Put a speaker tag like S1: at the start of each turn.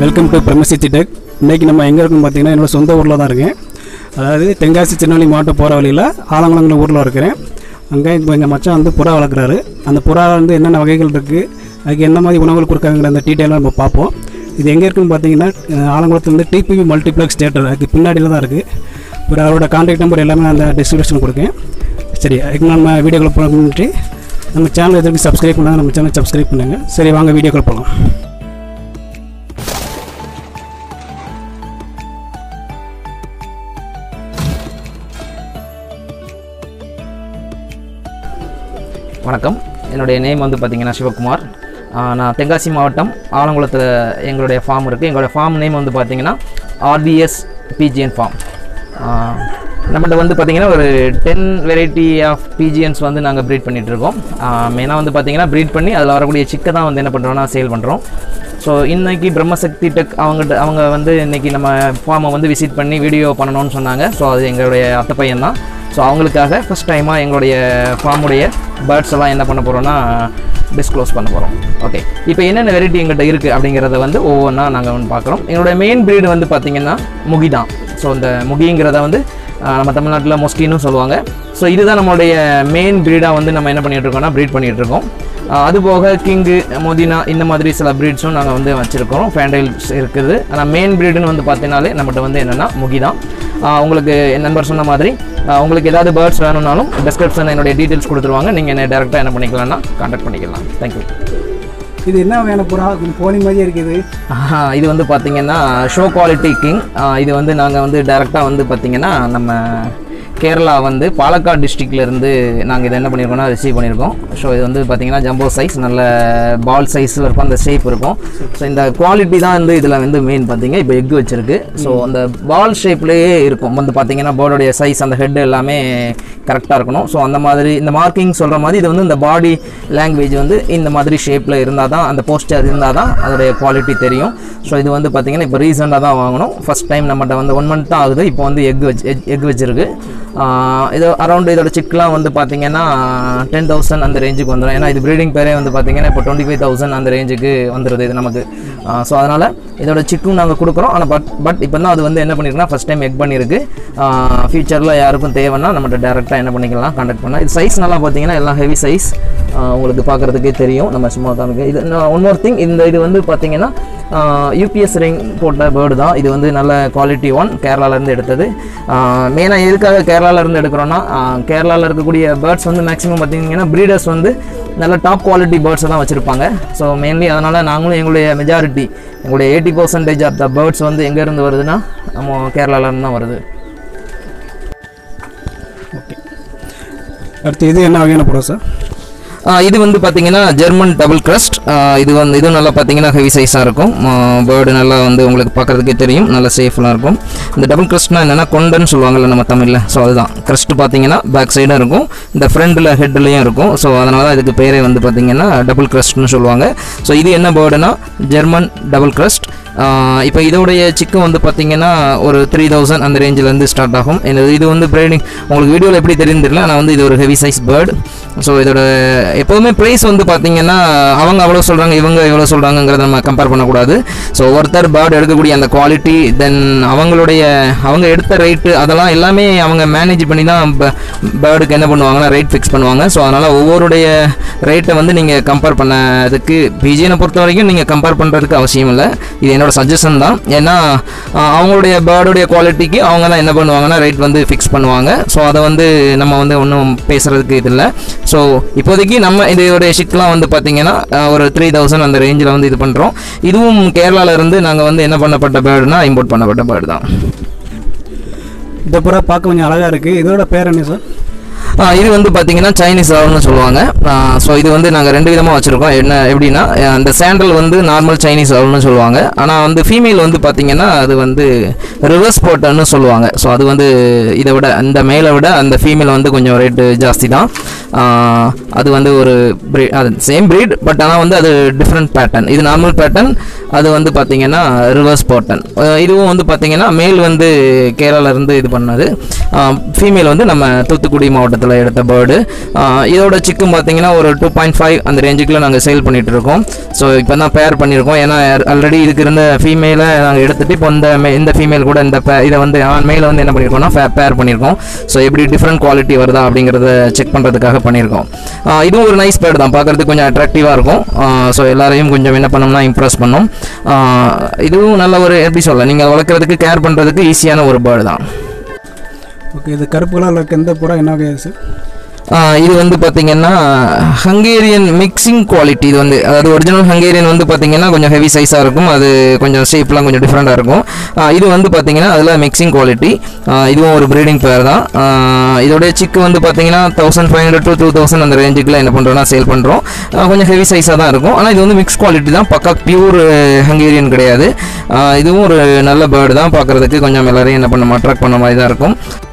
S1: welcome to பிரமசித்தி tech இன்றைக்கி நம்ம எங்கே இருக்கோம்னு பார்த்தீங்கன்னா என்னோட சொந்த ஊரில் தான் இருக்கேன் அதாவது தென்காசி திருநெல்வேலி மாவட்டம் போகிற வழியில் ஆலங்குளங்கிற ஊரில் இருக்கிறேன் அங்கே இப்போ எங்கள் மச்சான் வந்து புறா வளர்க்குறாரு அந்த புறா வந்து என்னென்ன வகைகள் இருக்குது அதுக்கு என்ன மாதிரி உணவுகள் கொடுக்காங்கிற அந்த டீட்டெயிலாக நம்ம பார்ப்போம் இது எங்கே இருக்குன்னு பார்த்தீங்கன்னா அஹ், ஆலங்குளத்துலேருந்து டிபிவி மல்டிப்ளெக்ஸ் தேட்டர் அதுக்கு பின்னாடியில் தான் இருக்குது அப்புறம் அவரோட கான்டாக்ட் நம்பர் எல்லாமே அந்த டிஸ்கிரிப்ஷன் கொடுக்கேன் சரி அதுக்கு நம்ம வீடியோக்குள்ள போக முன்னாடி நம்ம சேனல் எதுக்கு சப்ஸ்கிரைப் பண்ணாங்க நம்ம சேனல் சப்ஸ்கிரைப் பண்ணுங்கள் சரி வாங்க வீடியோக்குள்ள போகலாம்
S2: வணக்கம் என்னுடைய நேம் வந்து பார்த்தீங்கன்னா சிவகுமார் ஆஹ் நான் தென்காசி மாவட்டம் ஆலங்குளத்தில் எங்களுடைய ஃபார்ம் இருக்குது எங்களுடைய ஃபார்ம் நேம் வந்து பார்த்தீங்கன்னா ஆர்டிஎஸ் பிஜிஎன் ஃபார்ம் நம்மகிட்ட வந்து பார்த்தீங்கன்னா ஒரு டென் வெரைட்டி ஆஃப் பிஜிஎன்ஸ் வந்து நாங்கள் ப்ரீட் பண்ணிகிட்ருக்கோம் மெயினாக வந்து பார்த்தீங்கன்னா ப்ரீட் பண்ணி அதில் வரக்கூடிய சிக்கை தான் வந்து என்ன பண்ணுறோம்னா சேல் பண்ணுறோம் ஸோ இன்னைக்கு பிரம்மசக்தி டெக் அவங்ககிட்ட அவங்க வந்து இன்னைக்கு நம்ம ஃபார்மை வந்து விசிட் பண்ணி வீடியோ பண்ணணும்னு சொன்னாங்க ஸோ அது எங்களுடைய அத்தை பையன் தான் ஸோ அவங்களுக்காக ஃபஸ்ட் டைமாக எங்களுடைய ஃபார்முடைய பேர்ட்ஸ் எல்லாம் என்ன பண்ண போகிறோம்னா டிஸ்க்ளோஸ் பண்ண போகிறோம் ஓகே இப்போ என்னென்ன வெரைட்டி எங்கள்கிட்ட இருக்குது அப்படிங்கிறத வந்து ஒவ்வொன்றா நாங்கள் வந்து பார்க்குறோம் எங்களுடைய மெயின் breed வந்து பார்த்திங்கன்னா முகி தான் ஸோ இந்த முகிங்கிறத வந்து ஆஹ், நம்ம தமிழ்நாட்டில் மொஸ்கின்னு சொல்லுவாங்க ஸோ இதுதான் நம்மளுடைய மெயின் ப்ரீடாக வந்து நம்ம என்ன பண்ணிகிட்டு இருக்கோம்னா ப்ரீட் பண்ணிகிட்டு இருக்கோம் ஆஹ், அது போக கிங்கு மொதினா இந்த மாதிரி சில ப்ரீட்ஸும் நாங்கள் வந்து வச்சுருக்கோம் ஃபேண்டைல்ஸ் இருக்குது ஆனால் மெயின் ப்ரீடுன்னு வந்து பார்த்தீங்கனாலே நம்மகிட்ட வந்து என்னென்னா முகி தான் ஆஹ், உங்களுக்கு என் நண்பர் சொன்ன மாதிரி ஆஹ், உங்களுக்கு ஏதாவது பேர்ட்ஸ் வேணும்னாலும் டிஸ்கிரிப்ஷனில் என்னுடைய டீட்டெயில்ஸ் கொடுத்துருவாங்க நீங்கள் என்ன டேரெக்டாக என்ன பண்ணிக்கலாம்னா கான்டாக்ட் பண்ணிக்கலாம் தேங்க்யூ
S1: இது என்ன வேணும் புறா கொஞ்சம் போலி மாதிரியே இருக்குது
S2: ஆஹா, இது வந்து பார்த்தீங்கன்னா ஷோ குவாலிட்டி கிங் இது வந்து நாங்கள் வந்து டைரெக்டாக வந்து பார்த்தீங்கன்னா நம்ம கேரளா வந்து பாலக்காடு டிஸ்ட்ரிக்ட்ல இருந்து நாங்கள் இதை என்ன பண்ணியிருக்கோம்னா ரிசீவ் பண்ணியிருக்கோம் ஸோ இது வந்து பார்த்தீங்கன்னா ஜம்போ சைஸ் நல்ல பால் சைஸில் இருக்கும் அந்த ஷேப் இருக்கும் ஸோ இந்த குவாலிட்டி தான் வந்து இதில் வந்து மெயின் பார்த்தீங்க இப்போ எக் வச்சிருக்கு ஸோ அந்த பால் ஷேப்லேயே இருக்கும் வந்து பார்த்தீங்கன்னா போர்டோடைய சைஸ் அந்த ஹெட் எல்லாமே கரெக்டாக இருக்கணும் ஸோ அந்த மாதிரி இந்த மார்க்கிங் சொல்கிற மாதிரி இது வந்து இந்த பாடி லாங்குவேஜ் வந்து இந்த மாதிரி ஷேப்பில் இருந்தால் தான் அந்த போஸ்டர் இருந்தால் தான் அதோடைய குவாலிட்டி தெரியும் ஸோ இது வந்து பார்த்தீங்கன்னா இப்போ ரீசெண்டாக தான் வாங்கணும் ஃபஸ்ட் டைம் நம்மகிட்ட வந்து ஒன் மந்த் தான் ஆகுது இப்போ வந்து எக் வச்சு எக் வச்சிருக்கு ஆஹ் இது அரௌண்ட் இதோட சிக்லாம் வந்து பார்த்தீங்கன்னா டென் தௌசண்ட் அந்த ரேஞ்சுக்கு வந்துடும் ஏன்னா இது ப்ரீடிங் பேரே வந்து பார்த்தீங்கன்னா இப்போ டுவெண்ட்டி ஃபைவ் தௌசண்ட் அந்த ரேஞ்சுக்கு வந்துடுது இது நமக்கு ஸோ அதனால் இதோட சிக்கும் நாங்கள் கொடுக்குறோம் ஆனால் பட் பட் இப்போ தான் அது வந்து என்ன பண்ணியிருக்குன்னா ஃபஸ்ட் டைம் எக் பண்ணியிருக்கு ஃபியூச்சரில் யாருக்கும் தேவைன்னா நம்மகிட்ட டேரெக்டாக என்ன பண்ணிக்கலாம் கான்டாக்ட் பண்ணலாம் இது சைஸ் நல்லா பார்த்தீங்கன்னா எல்லாம் ஹெவி சைஸ் உங்களுக்கு பார்க்குறதுக்கே தெரியும் நம்ம சும்மா காமிக்க இது ஒன் மோர் திங் இந்த இது வந்து பார்த்தீங்கன்னா யூபிஎஸ் ரிங் போட்ட பேர்டு தான் இது வந்து நல்ல குவாலிட்டி ஒன் கேரளாலேருந்து எடுத்தது மெயினாக எதுக்காக கேரளாலேருந்து எடுக்கிறோன்னா கேரளாவில் இருக்கக்கூடிய பேர்ட்ஸ் வந்து மேக்ஸிமம் பார்த்தீங்கன்னா ப்ரீடர்ஸ் வந்து நல்ல டாப் குவாலிட்டி பேர்ட்ஸை தான் வச்சுருப்பாங்க ஸோ மெயின்லி அதனால் நாங்களும் எங்களுடைய மெஜாரிட்டி எங்களுடைய eighty percentage of the birds வந்து எங்கேருந்து வருதுன்னா நம்ம கேரளாலேருந்து தான் வருது
S1: அடுத்து இது என்ன வகையான புறா சார்
S2: ஆ, இது வந்து பார்த்தீங்கன்னா ஜெர்மன் டபுள் கிரஸ்ட் இது வந்து இதுவும் நல்லா பார்த்தீங்கன்னா ஹெவி சைஸாக இருக்கும் பேர்டு நல்லா வந்து உங்களுக்கு பார்க்குறதுக்கே தெரியும் நல்லா சேஃப்லாம் இருக்கும் இந்த டபுள் கிரஸ்ட்னா என்னென்னா கொண்டன்னு சொல்லுவாங்கல்ல நம்ம தமிழில் ஸோ அதுதான் கிரஸ்ட் பார்த்தீங்கன்னா பேக் சைடும் இருக்கும் இந்த ஃப்ரண்டில் ஹெட்லேயும் இருக்கும் ஸோ அதனால தான் இதுக்கு பேரே வந்து பார்த்தீங்கன்னா டபுள் கிரஸ்ட்னு சொல்லுவாங்க ஸோ இது என்ன பேர்டுனா ஜெர்மன் டபுள் கிரஸ்ட் இப்போ இதோடைய சிக்கு வந்து பார்த்தீங்கன்னா ஒரு த்ரீ தௌசண்ட் அந்த ரேஞ்சிலேருந்து ஸ்டார்ட் ஆகும் இந்த இது வந்து ப்ரீடிங் உங்களுக்கு வீடியோவில் எப்படி தெரியும் தெரியல ஆனால் வந்து இது ஒரு ஹெவி சைஸ் பேர்டு ஸோ இதோட எப்போதுமே ப்ரைஸ் வந்து பார்த்தீங்கன்னா அவங்க அவ்வளோ சொல்கிறாங்க இவங்க எவ்வளோ சொல்கிறாங்கங்கிறத நம்ம கம்பேர் பண்ணக்கூடாது ஸோ ஒருத்தர் பேர்டு எடுக்கக்கூடிய அந்த குவாலிட்டி தென் அவங்களுடைய அவங்க எடுத்த ரேட்டு அதெல்லாம் எல்லாமே அவங்க மேனேஜ் பண்ணி தான் பேர்டுக்கு என்ன பண்ணுவாங்கன்னா ரேட் ஃபிக்ஸ் பண்ணுவாங்க ஸோ அதனால் ஒவ்வொருடைய ரேட்டை வந்து நீங்கள் கம்பேர் பண்ணதுக்கு பிஜிஎனை பொறுத்த வரைக்கும் நீங்கள் கம்பேர் பண்ணுறதுக்கு அவசியம் இல்லை இது என்னோட சஜஷன் தான் ஏன்னா ஆஹ், அவங்களுடைய பேர்டுடைய குவாலிட்டிக்கு அவங்க தான் என்ன பண்ணுவாங்கன்னா ரேட் வந்து ஃபிக்ஸ் பண்ணுவாங்க ஸோ அதை வந்து நம்ம வந்து ஒன்றும் பேசுகிறதுக்கு இது இல்லை ஸோ இப்போதைக்கு நம்ம இதோடைய ஷிக்லாம் வந்து பார்த்தீங்கன்னா ஆஹ், ஒரு த்ரீ தௌசண்ட் அந்த ரேஞ்சில் வந்து இது பண்ணுறோம் இதுவும் கேரளால இருந்து நாங்கள் வந்து என்ன பண்ணப்பட்ட பேர்டுனா இம்போர்ட் பண்ணப்பட்ட பேர்டு தான்
S1: இந்த புறா பார்க்க கொஞ்சம் அழகாக இருக்குது இதோட பேர் என்ன சார்
S2: ஆ, இது வந்து பார்த்தீங்கன்னா சைனீஸ் ஆவல்னு சொல்லுவாங்க ஸோ இது வந்து நாங்கள் ரெண்டு விதமாக வச்சுருக்கோம் என்ன எப்படின்னா அஹ், அந்த சாண்டல் வந்து நார்மல் சைனீஸ் ஆவல்னு சொல்லுவாங்க ஆனால் வந்து ஃபீமேல் வந்து பார்த்தீங்கன்னா அது வந்து ரிவர்ஸ் போட்டன்னு சொல்லுவாங்க ஸோ அது வந்து இதை விட அந்த மேலை விட அந்த ஃபீமேல் வந்து கொஞ்சம் ரேட்டு ஜாஸ்தி தான் ஆ, அது வந்து ஒரு breed அது சேம் breed பட் ஆனால் வந்து அது டிஃப்ரெண்ட் பேட்டர்ன் இது நார்மல் பேட்டர்ன் அது வந்து பார்த்தீங்கன்னா ரிவர்ஸ் பேட்டர்ன் இதுவும் வந்து பார்த்தீங்கன்னா மேல் வந்து கேரளால இருந்து இது பண்ணது ஃபீமேல் வந்து நம்ம தூத்துக்குடி மாவட்டத்தில் மாதத்தில் எடுத்த பேர்டு இதோட சிக்கும் பார்த்தீங்கன்னா ஒரு டூ பாயிண்ட் ஃபைவ் அந்த ரேஞ்சுக்குள்ள நாங்கள் சேல் பண்ணிட்டு இருக்கோம் ஸோ இப்போ தான் பேர் பண்ணியிருக்கோம் ஏன்னா ஆல்ரெடி இதுக்கு இருந்த ஃபீமேலை நாங்கள் எடுத்துட்டு இப்போ இந்த ma- இந்த ஃபீமேல் கூட இந்த pair- இதை வந்து ஆண் மேல வந்து என்ன பண்ணியிருக்கோம்னா பேர் பண்ணியிருக்கோம் ஸோ எப்படி டிஃப்ரெண்ட் குவாலிட்டி வருதா அப்படிங்கிறத செக் பண்ணுறதுக்காக பண்ணியிருக்கோம் ஆஹ் இதுவும் ஒரு நைஸ் பேர்டு தான் பார்க்குறதுக்கு கொஞ்சம் அட்ராக்டிவாக இருக்கும் ஸோ எல்லாரையும் கொஞ்சம் என்ன பண்ணோம்னா இம்ப்ரெஸ் பண்ணும் ஆஹ் இதுவும் நல்ல ஒரு எப்படி சொல்ல நீங்கள் வளர்க்குறதுக்கு கேர் பண்ணுறதுக்கு ஈஸியான ஒரு பேர்டு தான்
S1: ஓகே இது கருப்பு கலரில் இருக்க எந்த புறா என்ன வகை சார்
S2: ஆஹ் இது வந்து பார்த்தீங்கன்னா ஹங்கேரியன் மிக்சிங் குவாலிட்டி இது வந்து அதாவது ஒரிஜினல் ஹங்கேரியன் வந்து பார்த்தீங்கன்னா கொஞ்சம் ஹெவி சைஸாக இருக்கும் அது கொஞ்சம் ஷேப்லாம் கொஞ்சம் டிஃப்ரெண்ட்டாக இருக்கும் ஆஹ் இது வந்து பார்த்தீங்கன்னா அதில் மிக்சிங் குவாலிட்டி இதுவும் ஒரு ப்ரீடிங் பேர் தான் ஆஹ் இதோடைய சிக்கு வந்து பார்த்தீங்கன்னா thousand five hundred to two thousand அந்த ரேஞ்சுக்குள்ள என்ன பண்ணுறோம்னா சேல் பண்ணுறோம் கொஞ்சம் ஹெவி சைஸாக தான் இருக்கும் ஆனால் இது வந்து மிக்ஸ் குவாலிட்டி தான் பக்கா பியூர் ஹங்கேரியன் கிடையாது ஆஹ் இதுவும் ஒரு நல்ல பேர்டு தான் பார்க்குறதுக்கு கொஞ்சம் எல்லாரையும் என்ன பண்ண அட்ராக்ட் பண்ண மாதிரி தான் இருக்கும்